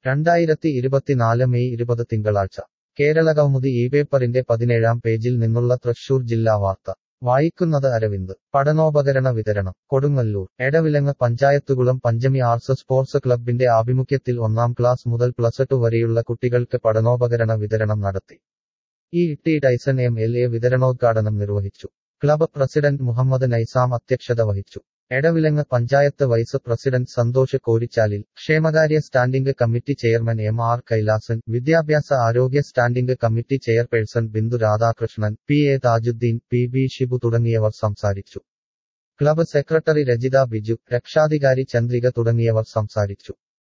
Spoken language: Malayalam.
രണ്ടായിരത്തി ഇരുപത്തിനാല് മെയ് ഇരുപത് തിങ്കളാഴ്ച കേരള കൗമുദി ഈ പേപ്പറിന്റെ പതിനേഴാം പേജിൽ നിന്നുള്ള തൃശൂർ ജില്ലാ വാർത്ത വായിക്കുന്നത് അരവിന്ദ് പഠനോപകരണ വിതരണം കൊടുങ്ങല്ലൂർ എടവിലങ്ങ് പഞ്ചായത്തുകുളം പഞ്ചമി ആർട്സ് സ്പോർട്സ് ക്ലബിന്റെ ആഭിമുഖ്യത്തിൽ ഒന്നാം ക്ലാസ് മുതൽ പ്ലസ് ടു വരെയുള്ള കുട്ടികൾക്ക് പഠനോപകരണ വിതരണം നടത്തി E T Taison M L A വിതരണോദ്ഘാടനം നിർവഹിച്ചു ക്ലബ് പ്രസിഡന്റ് മുഹമ്മദ് നൈസാം അധ്യക്ഷത വഹിച്ചു എടവിലങ്ങ് പഞ്ചായത്ത് വൈസ് പ്രസിഡന്റ് സന്തോഷ് കോരിച്ചാലിൽ ക്ഷേമകാര്യ standing committee chairman M R Kailasan വിദ്യാഭ്യാസ ആരോഗ്യ standing committee chairperson Bindhu Radhakrishnan P A Thajudeen P B Shibu തുടങ്ങിയവർ സംസാരിച്ചു ക്ലബ് സെക്രട്ടറി രജിത ബിജു രക്ഷാധികാരി ചന്ദ്രിക തുടങ്ങിയവർ സംസാരിച്ചു